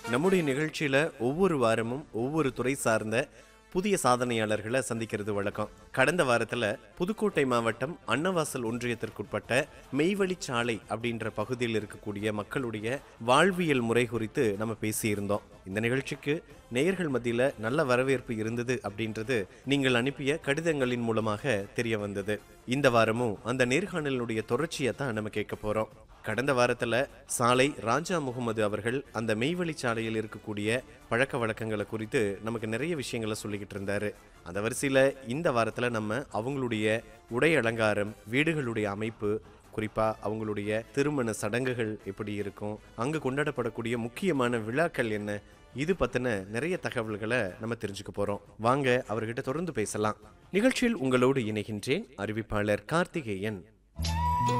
நம்முடைய நிகழ்ச்சியில ஒவ்வொரு வாரமும் ஒவ்வொரு துறை சார்ந்த புதிய சாதனையாளர்களை சந்திக்கிறது வழக்கம் கடந்த வாரத்துல புதுக்கோட்டை மாவட்டம் அன்னவாசல் ஒன்றியத்திற்குட்பட்ட மெய்வழிச்சாலை அப்படின்ற பகுதியில் இருக்கக்கூடிய மக்களுடைய வாழ்வியல் முறை குறித்து நம்ம பேசியிருந்தோம் இந்த நிகழ்ச்சிக்கு நேயர்கள் மத்தியில நல்ல வரவேற்பு இருந்தது அப்படின்றது நீங்கள் அனுப்பிய கடிதங்களின் மூலமாக தெரிய வந்தது இந்த வாரமும் அந்த நேர்காணலினுடைய தொடர்ச்சியை தான் நம்ம கேட்க போறோம் கடந்த வாரத்துல சாலை ராஜா முகமது அவர்கள் அந்த மெய்வழி சாலையில் இருக்கக்கூடிய பழக்க வழக்கங்களை குறித்து நமக்கு நிறைய விஷயங்களை சொல்லிக்கிட்டு இருந்தாரு அந்த வரிசையில இந்த வாரத்துல நம்ம அவங்களுடைய உடை அலங்காரம் வீடுகளுடைய அமைப்பு குறிப்பா அவங்களுடைய திருமண சடங்குகள் எப்படி இருக்கும் அங்கு கொண்டாடப்படக்கூடிய முக்கியமான விழாக்கள் என்ன இது பத்தின நிறைய தகவல்களை நம்ம தெரிஞ்சுக்க போறோம் வாங்க அவர்கிட்ட தொடர்ந்து பேசலாம் நிகழ்ச்சியில் உங்களோடு இணைகின்றேன் அறிவிப்பாளர் கார்த்திகேயன்